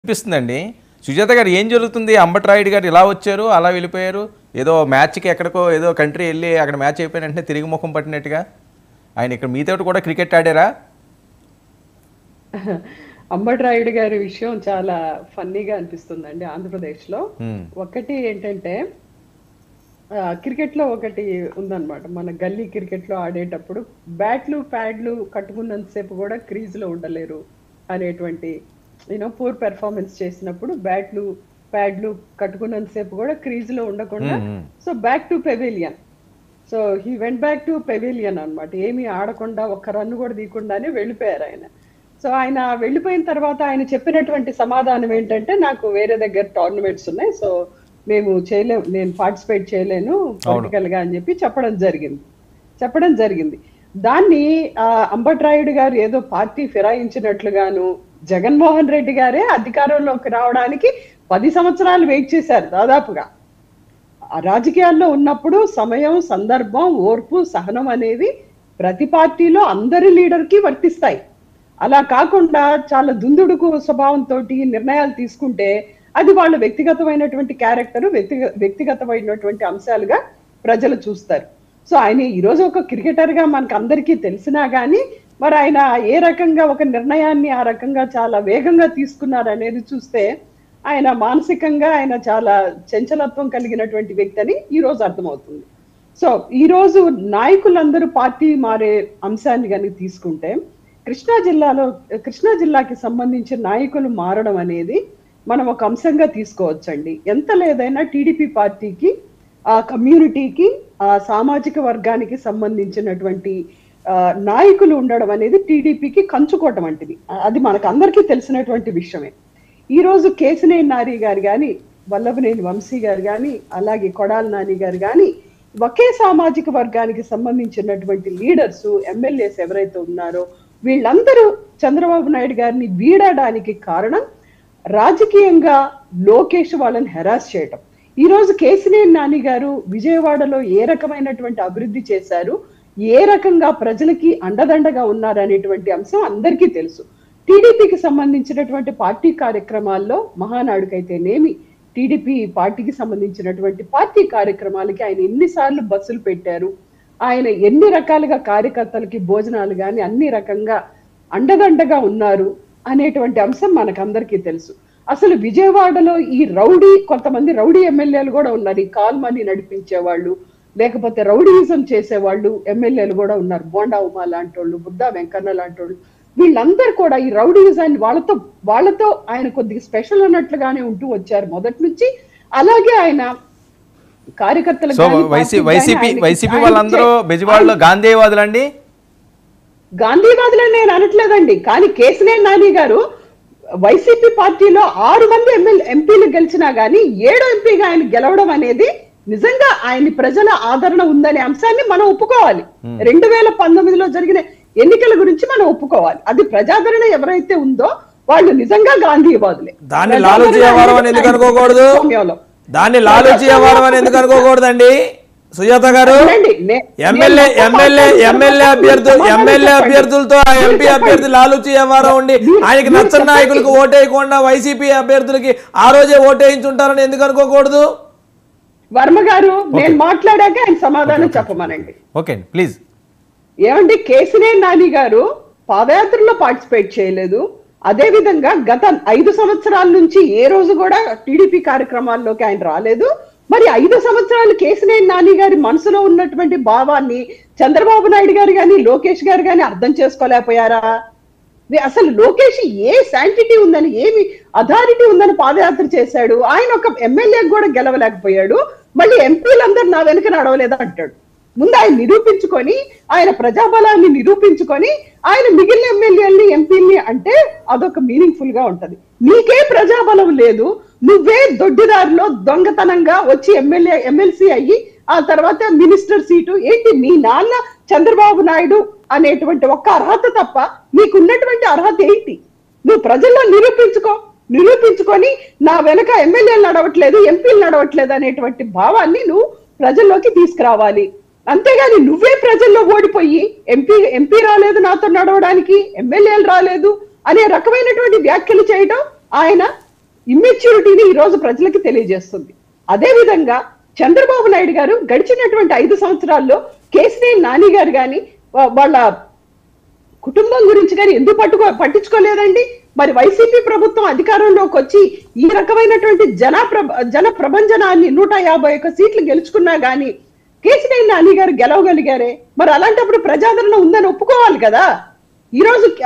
అనిపిస్తుందండి సుజాత గారు ఏం జరుగుతుంది అంబట్రాయుడు గారు ఇలా వచ్చారు అలా వెళ్ళిపోయారు ఏదో మ్యాచ్కి ఎక్కడికో ఏదో కంట్రీ వెళ్ళి అక్కడ మ్యాచ్ అయిపోయిన వెంటనే తిరిగి ముఖం పట్టినట్టుగా ఆయన ఇక్కడ మీతో కూడా క్రికెట్ ఆడారా అంబట్రాయుడు గారి విషయం చాలా ఫన్నీగా అనిపిస్తుందండి ఆంధ్రప్రదేశ్ లో హ్మ్. ఒకటి ఏంటంటే క్రికెట్ లో ఒకటి ఉందన్నమాట మన గల్లీ క్రికెట్ లో ఆడేటప్పుడు బ్యాట్లు ప్యాడ్లు కట్టుకున్నంతసేపు కూడా క్రీజ్ లో ఉండలేరు అనేటువంటి యూనో పూర్ పెర్ఫార్మెన్స్ చేసినప్పుడు బ్యాట్లు ప్యాడ్లు కట్టుకున్నంతసేపు కూడా క్రీజ్ లో ఉండకుండా hmm. So back to pavilion so he went back to pavilion అన్నమాట ఏమీ ఆడకుండా ఒక్క రన్ను కూడా తీయకుండానే వెళ్ళిపోయారు ఆయన సో ఆయన వెళ్ళిపోయిన తర్వాత ఆయన చెప్పినటువంటి సమాధానం ఏంటంటే నాకు వేరే దగ్గర టోర్నమెంట్స్ ఉన్నాయి సో మేము చేయలేము నేను పార్టిసిపేట్ చేయలేను పొలిటికల్ గా అని చెప్పి చెప్పడం జరిగింది చెప్పడం జరిగింది దాన్ని ఆ, అంబట్రాయుడు గారు ఏదో పార్టీ ఫిరాయించినట్లుగాను జగన్మోహన్ రెడ్డి గారే అధికారంలోకి రావడానికి పది సంవత్సరాలు వెయిట్ చేశారు దాదాపుగా ఆ రాజకీయాల్లో ఉన్నప్పుడు సమయం సందర్భం ఓర్పు సహనం అనేవి ప్రతి పార్టీలో అందరి లీడర్ కి వర్తిస్తాయి అలా కాకుండా చాలా దుందుడుకు స్వభావంతో నిర్ణయాలు తీసుకుంటే అది వాళ్ళ వ్యక్తిగతమైనటువంటి క్యారెక్టర్ వ్యక్తిగ వ్యక్తిగతమైనటువంటి అంశాలుగా ప్రజలు చూస్తారు సో ఆయన ఈ రోజు ఒక క్రికెటర్ గా మనకు అందరికీ తెలిసినా గానీ మరి ఆయన ఏ రకంగా ఒక నిర్ణయాన్ని ఆ రకంగా చాలా వేగంగా తీసుకున్నారు అనేది చూస్తే ఆయన మానసికంగా ఆయన చాలా చంచలత్వం కలిగినటువంటి వ్యక్తి అని ఈ రోజు అర్థమవుతుంది సో ఈ రోజు నాయకులందరూ పార్టీ మారే అంశాన్ని కనుక తీసుకుంటే కృష్ణా జిల్లాలో కృష్ణా జిల్లాకి సంబంధించిన నాయకులు మారడం అనేది మనం ఒక అంశంగా తీసుకోవచ్చండి ఎంత లేదైనా టీడీపీ పార్టీకి ఆ కమ్యూనిటీకి ఆ సామాజిక వర్గానికి సంబంధించినటువంటి ఆ, నాయకులు ఉండడం అనేది టీడీపీకి కంచుకోవటం వంటిది అది మనకు అందరికీ తెలిసినటువంటి విషయమే ఈ రోజు కేసినేని నారి గారు కానీ వల్లభనేని వంశీ గారు కానీ అలాగే కొడాల నాని గారు కానీ ఒకే సామాజిక వర్గానికి సంబంధించినటువంటి లీడర్స్ ఎమ్మెల్యేస్ ఎవరైతే ఉన్నారో వీళ్ళందరూ చంద్రబాబు నాయుడు గారిని వీడడానికి కారణం రాజకీయంగా లోకేష్ వాళ్ళని హెరాస్ చేయటం ఈ రోజు కేసినేని నాని గారు విజయవాడలో ఏ రకమైనటువంటి అభివృద్ధి చేశారు ఏ రకంగా ప్రజలకి అండదండగా ఉన్నారు అనేటువంటి అంశం అందరికీ తెలుసు టీడీపీకి సంబంధించినటువంటి పార్టీ కార్యక్రమాల్లో మహానాడుకైతేనేమి టీడీపీ పార్టీకి సంబంధించినటువంటి పార్టీ కార్యక్రమాలకి ఆయన ఎన్నిసార్లు బస్సులు పెట్టారు ఆయన ఎన్ని రకాలుగా కార్యకర్తలకి భోజనాలు కానీ అన్ని రకంగా అండదండగా ఉన్నారు అనేటువంటి అంశం మనకందరికీ తెలుసు అసలు విజయవాడలో ఈ రౌడీ కొంతమంది రౌడీ ఎమ్మెల్యేలు కూడా ఉన్నారు ఈ కాల్ మనీ నడిపించే వాళ్ళు లేకపోతే రౌడీయిజం చేసేవాళ్ళు ఎమ్మెల్యేలు కూడా ఉన్నారు బోండా ఉమా లాంటి వాళ్ళు బుద్ధా వెంకన్న లాంటి వాళ్ళు వీళ్ళందరూ కూడా ఈ రౌడీయిజాన్ని వాళ్ళతో వాళ్ళతో ఆయన కొద్దిగా స్పెషల్ అన్నట్లుగానే ఉంటూ వచ్చారు మొదటి నుంచి అలాగే ఆయన కార్యకర్తలకు సో గానీ, వైసీ పార్టీకి వైసీపీ గానీ ఆయనకి- వైసీపీ ఆయనకి వాళ్ళందరూ చే- బెజవాడలో గాంధీవాదులు అండి గాంధీవాదులని నేను అనట్లేదండి కానీ కేసినేని నాని గారు వైసీపీ పార్టీలో ఆరు మంది ఎమ్మెల్యే ఎంపీలు గెలిచినా గానీ ఏడో ఎంపీగా ఆయన గెలవడం అనేది నిజంగా ఆయన ప్రజల ఆదరణ ఉందనే అంశాన్ని మనం ఒప్పుకోవాలి రెండు వేల పంతొమ్మిదిలో జరిగిన ఎన్నికల గురించి మనం ఒప్పుకోవాలి అది ప్రజాదరణ ఎవరైతే ఉందో వాళ్ళు నిజంగా గాంధీవాదులే దాన్ని లాలూచి వ్యవహారం అని ఎందుకు అనుకోకూడదు సమయంలో. దాన్ని లాలూచి వ్యవహారం అని ఎందుకు అనుకోకూడదండి సుజాత గారు అవునండి, నే- ఎమ్మెల్యే నేను ఎమ్మెల్యే మాట్లాడుతున్న ఎమ్మెల్యే అభ్యర్థులు సమాధానం ఎమ్మెల్యే చెప్పండి. అభ్యర్థులతో ఆ మీరు ఎంపీ చెప్పండి. అభ్యర్థి లాలూచి వ్యవహారం ఉండి మీరు- ఆయనకి మీరు నచ్చని చెప్పండి. నాయకులకు ఓటేయకుండా వైసీపీ అభ్యర్థులకి ఆ రోజే ఓటేయించుంటారని ఎందుకు అనుకోకూడదు వర్మ గారు నేను మాట్లాడాక ఆయన సమాధానం చెప్పమనండి ఓకే అండి ప్లీజ్ ఏమండి కేసినేని నాని గారు పాదయాత్రలో పార్టిసిపేట్ చేయలేదు అదే విధంగా గత ఐదు సంవత్సరాల నుంచి ఏ రోజు కూడా టీడీపీ కార్యక్రమాల్లోకి ఆయన రాలేదు మరి ఐదు సంవత్సరాలు కేసినేని నాని గారి మనసులో ఉన్నటువంటి భావాన్ని చంద్రబాబు నాయుడు గారు కానీ లోకేష్ గారు కానీ అర్థం చేసుకోలేకపోయారా వే- అసలు లోకేష్ ఏ శాంటిటీ ఉందని ఏమి అథారిటీ ఉందని పాదయాత్ర చేశాడు ఆయన ఒక ఎమ్మెల్యే కూడా గెలవలేకపోయాడు మళ్ళీ ఎంపీలందరూ నా వెనుక నడవలేదా అంటాడు ముందు ఆయన నిరూపించుకొని ఆయన ప్రజాబలాన్ని నిరూపించుకొని ఆయన మిగిలిన ఎమ్మెల్యేలని ఎంపీల్ని అంటే అదొక మీనింగ్ఫుల్ గా ఉంటది నీకే ప్రజాబలం లేదు నువ్వే దొడ్డిదారిలో దొంగతనంగా వచ్చి ఎమ్మెల్యే ఎమ్మెల్సీ అయ్యి ఆ తర్వాత మినిస్టర్ సీటు ఏంటి మీ నాన్న చంద్రబాబు నాయుడు అనేటువంటి ఒక్క అర్హత తప్ప నీకున్నటువంటి అర్హత ఏంటి నువ్వు ప్రజల్లో నిరూపించుకో నిరూపించుకొని నా వెనక ఎమ్మెల్యేలు నడవట్లేదు ఎంపీలు నడవట్లేదు అనేటువంటి భావాన్ని నువ్వు ప్రజల్లోకి తీసుకురావాలి అంతేగాని నువ్వే ప్రజల్లో ఓడిపోయి ఎంపీ ఎంపీ రాలేదు నాతో నడవడానికి ఎమ్మెల్యేలు రాలేదు అనే రకమైనటువంటి వ్యాఖ్యలు చేయడం ఆయన ఇమ్మెచ్యూరిటీని ఈ రోజు ప్రజలకి తెలియజేస్తుంది అదే విధంగా చంద్రబాబు నాయుడు గారు గడిచినటువంటి ఐదు సంవత్సరాల్లో కేసినేని నాని గారు కానీ వాళ్ళ కుటుంబం గురించి కానీ ఎందుకు పట్టుకో పట్టించుకోలేదండి మరి వైసీపీ ప్రభుత్వం అధికారంలోకి వచ్చి ఈ రకమైనటువంటి జన జన ప్రభంజనాన్ని నూట యాభై ఒక్క సీట్లు గెలుచుకున్నా గానీ కేసీఆర్ నాని గారు గెలవగలిగారే మరి అలాంటప్పుడు ప్రజాదరణ ఉందని ఒప్పుకోవాలి కదా ఈ రోజు